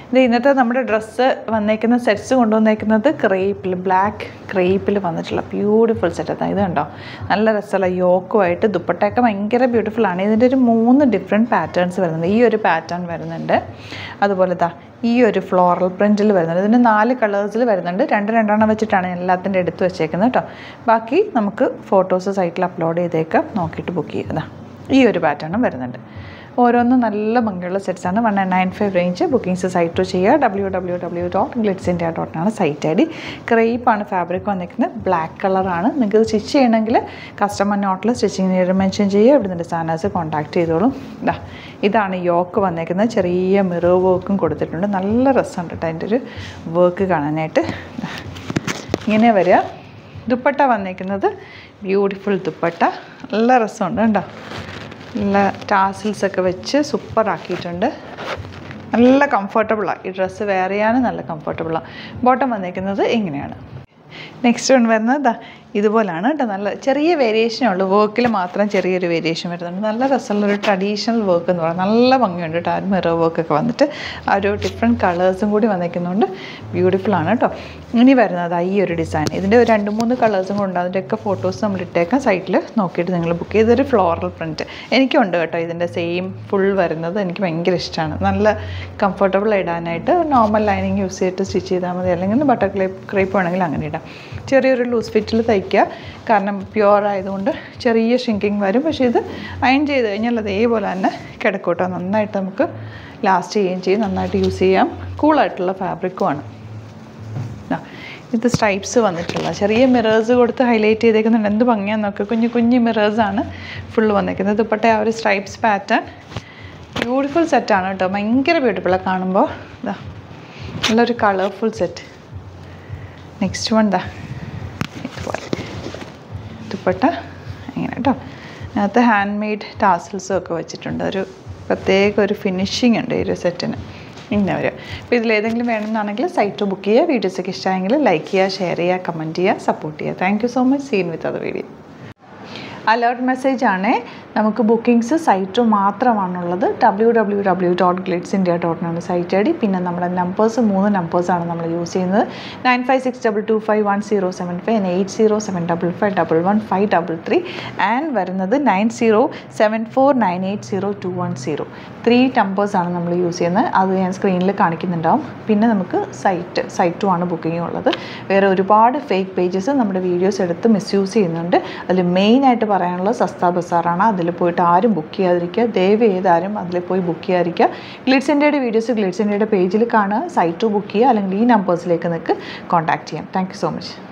ഇത് ഇന്നത്തെ നമ്മുടെ ഡ്രസ്സ് വന്നേക്കുന്ന സെറ്റ്സ് കൊണ്ടുവന്നേക്കുന്നത് ക്രേപ്പിൽ ബ്ലാക്ക് ക്രേപ്പിൽ വന്നിട്ടുള്ള ബ്യൂട്ടിഫുൾ സെറ്റ് അതാ ഇത് കണ്ടോ നല്ല രസമുള്ള യോക്കുമായിട്ട് ദുപ്പട്ടയൊക്കെ ഭയങ്കര ബ്യൂട്ടിഫുൾ ആണ് ഇതിൻ്റെ ഒരു മൂന്ന് ഡിഫറെൻറ്റ് പാറ്റേൺസ് വരുന്നുണ്ട് ഈ ഒരു പാറ്റേൺ വരുന്നുണ്ട് അതുപോലെ ദാ ഈ ഒരു ഫ്ലോറൽ പ്രിൻറ്റിൽ വരുന്നുണ്ട് ഇതിന് നാല് കളേഴ്സിൽ വരുന്നുണ്ട് രണ്ട് രണ്ടെണ്ണം വെച്ചിട്ടാണ് ഞാൻ എല്ലാത്തിൻ്റെ എടുത്ത് വെച്ചേക്കുന്നത് കേട്ടോ ബാക്കി നമുക്ക് ഫോട്ടോസ് സൈറ്റിൽ അപ്ലോഡ് ചെയ്തേക്കാം നോക്കിയിട്ട് ബുക്ക് ചെയ്യുക ഈ ഒരു പാറ്റേണും വരുന്നുണ്ട് ഓരോന്നും നല്ല ഭംഗിയുള്ള സെറ്റ്സാണ് one nine five range bookings site ചെയ്യുക W W W dot Glitz India ഡോട്ടാണ് സൈറ്റ് ഐ ഡി ക്രേപ്പാണ് ഫാബ്രിക് വന്നിരിക്കുന്നത് ബ്ലാക്ക് കളറാണ് നിങ്ങൾക്ക് ഇത് സ്റ്റിച്ച് ചെയ്യണമെങ്കിൽ കസ്റ്റമർ നോട്ടിൽ സ്റ്റിച്ചിങ് മെൻഷൻ ചെയ്യുക ഇവിടെ നിന്ന് ഡിസൈനേഴ്സ് കോൺടാക്ട് ചെയ്തോളും ഇതാ ഇതാണ് യോക്ക് വന്നേക്കുന്നത് ചെറിയ മിറർ വർക്കും കൊടുത്തിട്ടുണ്ട് നല്ല രസമുണ്ട് കേട്ടോ അതിൻ്റെ ഒരു വർക്ക് കാണാനായിട്ട് ദാ. ഇങ്ങനെ വരിക ദുപ്പട്ട വന്നേക്കുന്നത് ബ്യൂട്ടിഫുൾ ദുപ്പട്ട നല്ല രസമുണ്ട് കണ്ടോ നല്ല ടാസിൽസ് ഒക്കെ വെച്ച് സൂപ്പർ ആക്കിയിട്ടുണ്ട് നല്ല കംഫർട്ടബിളാണ് ഈ ഡ്രസ്സ് വെയർ ചെയ്യാനും നല്ല കംഫർട്ടബിളാണ് ബോട്ടം വന്നേക്കുന്നത് ഇങ്ങനെയാണ് നെക്സ്റ്റ് വൺ വരുന്നത് ദാ ഇതുപോലാണ് കേട്ടോ നല്ല ചെറിയ വേരിയേഷനേ ഉള്ളൂ വർക്കിൽ മാത്രം ചെറിയൊരു വേരിയേഷൻ വരുന്നുണ്ട് നല്ല രസമുള്ളൊരു ട്രഡീഷണൽ വർക്ക് എന്ന് പറയുന്നത് നല്ല ഭംഗിയുണ്ട് കേട്ടോ ആ മിറർ വർക്കൊക്കെ വന്നിട്ട് ആ ഒരു ഡിഫറെൻറ്റ് കളേഴ്സും കൂടി വന്നിരിക്കുന്നതുകൊണ്ട് ബ്യൂട്ടിഫുൾ ആണ് കേട്ടോ ഇനി വരുന്നത് ഈ ഒരു ഡിസൈൻ ഇതിൻ്റെ ഒരു രണ്ട് മൂന്ന് കളേഴ്സും കൂടെ ഉണ്ട് അതിൻ്റെയൊക്കെ ഫോട്ടോസ് നമ്മൾ ഇട്ടേക്കാം സൈറ്റിൽ നോക്കിയിട്ട് നിങ്ങൾ ബുക്ക് ചെയ്ത് ഇതൊരു ഫ്ലോറൽ പ്രിൻറ്റ് എനിക്കുണ്ട് കേട്ടോ ഇതിൻ്റെ സെയിം ഫുൾ വരുന്നത് എനിക്ക് ഭയങ്കര ഇഷ്ടമാണ് നല്ല കംഫർട്ടബിൾ ഇടാനായിട്ട് നോർമൽ ലൈനിങ് യൂസ് ചെയ്തിട്ട് സ്റ്റിച്ച് ചെയ്താൽ മതി അല്ലെങ്കിൽ ബട്ടർ ക്ലേപ്പ് ക്രേപ്പ് വേണമെങ്കിൽ അങ്ങനെ ഇടാം ചെറിയൊരു ലൂസ് ഫിറ്റിൽ തയ്ക്കുക കാരണം പ്യുവർ ആയതുകൊണ്ട് ചെറിയ ഷ്രിങ്കിങ് വരും പക്ഷേ ഇത് അയൺ ചെയ്ത് കഴിഞ്ഞാൽ അതേപോലെ തന്നെ കിടക്കൂട്ടോ നന്നായിട്ട് നമുക്ക് ലാസ്റ്റ് ചെയ്യുകയും ചെയ്യും നന്നായിട്ട് യൂസ് ചെയ്യാം കൂളായിട്ടുള്ള ഫാബ്രിക്കുമാണ് ദാ, ഇത് സ്ട്രൈപ്സ് വന്നിട്ടുള്ള ചെറിയ മിറേഴ്സ് കൊടുത്ത് ഹൈലൈറ്റ് ചെയ്തേക്കുന്നുണ്ട് എന്ത് ഭംഗിയാന്ന് നോക്കുക കുഞ്ഞു കുഞ്ഞു മിറേഴ്സാണ് ഫുള്ള് വന്നേക്കുന്നത് ദുപ്പട്ട ആ ഒരു സ്ട്രൈപ്സ് പാറ്റേൺ ബ്യൂട്ടിഫുൾ സെറ്റാണ് കേട്ടോ ഭയങ്കര ബ്യൂട്ടിഫുള്ളാണ് കാണുമ്പോൾ ഇതാ നല്ലൊരു കളർഫുൾ സെറ്റ് നെക്സ്റ്റ് വൺ ദാ ഇതുപോലെ ദുപ്പട്ട ഇങ്ങനെ കേട്ടോ അതിനകത്ത് ഹാൻഡ് മെയ്ഡ് ടാസിൽസും ഒക്കെ വെച്ചിട്ടുണ്ട് ഒരു പ്രത്യേക ഒരു ഫിനിഷിംഗ് ഉണ്ട് ഈ ഒരു സെറ്റിന് ഇങ്ങനെ വരും അപ്പോൾ ഇതിലേതെങ്കിലും വേണമെന്നാണെങ്കിൽ സൈറ്റ് ബുക്ക് ചെയ്യുക വീഡിയോസൊക്കെ ഇഷ്ടമായെങ്കിൽ ലൈക്ക് ചെയ്യുക ഷെയർ ചെയ്യുക കമൻറ്റ് ചെയ്യുക സപ്പോർട്ട് ചെയ്യുക thank you so much seen with അത് വീഡിയോ അലേർട്ട് മെസ്സേജ് ആണ് നമുക്ക് ബുക്കിംഗ്സ് സൈറ്റ് മാത്രമാണുള്ളത് W W W dot Glitz India dot ആണ് സൈറ്റ് ഐ ഡി പിന്നെ നമ്മുടെ നമ്പേഴ്സ് മൂന്ന് നമ്പേഴ്സാണ് നമ്മൾ യൂസ് ചെയ്യുന്നത് nine five six double two five one zero seven five eight zero seven double five double one five double three and വരുന്നത് nine zero seven four nine eight zero two one zero three നമ്പേഴ്സാണ് നമ്മൾ use ചെയ്യുന്നത് അത് ഞാൻ സ്ക്രീനിൽ കാണിക്കുന്നുണ്ടാവും പിന്നെ നമുക്ക് site സൈറ്റും ആണ് ബുക്കിംഗ് ഉള്ളത് വേറെ ഒരുപാട് ഫേക്ക് പേജസ് നമ്മുടെ വീഡിയോസ് എടുത്ത് മിസ്യൂസ് ചെയ്യുന്നുണ്ട് അതിൽ മെയിനായിട്ട് പറയാനുള്ളത് സസ്ത ബസാറാണ് അതിൽ പോയിട്ട് ആരും ബുക്ക് ചെയ്യാതിരിക്കുക ദയവ് ചെയ്താരും അതിൽ പോയി ബുക്ക് ചെയ്യാതിരിക്കുക ഗ്ലിഡ്സ് ഇന്ത്യയുടെ വീഡിയോസ് ഗ്ലിഡ്സ് ഇന്ത്യയുടെ പേജിൽ കാണുക സൈറ്റ് ബുക്ക് ചെയ്യുക അല്ലെങ്കിൽ ഈ നമ്പേഴ്സിലേക്ക് നിങ്ങൾക്ക് കോൺടാക്ട് ചെയ്യാം താങ്ക് യു സോ മച്ച്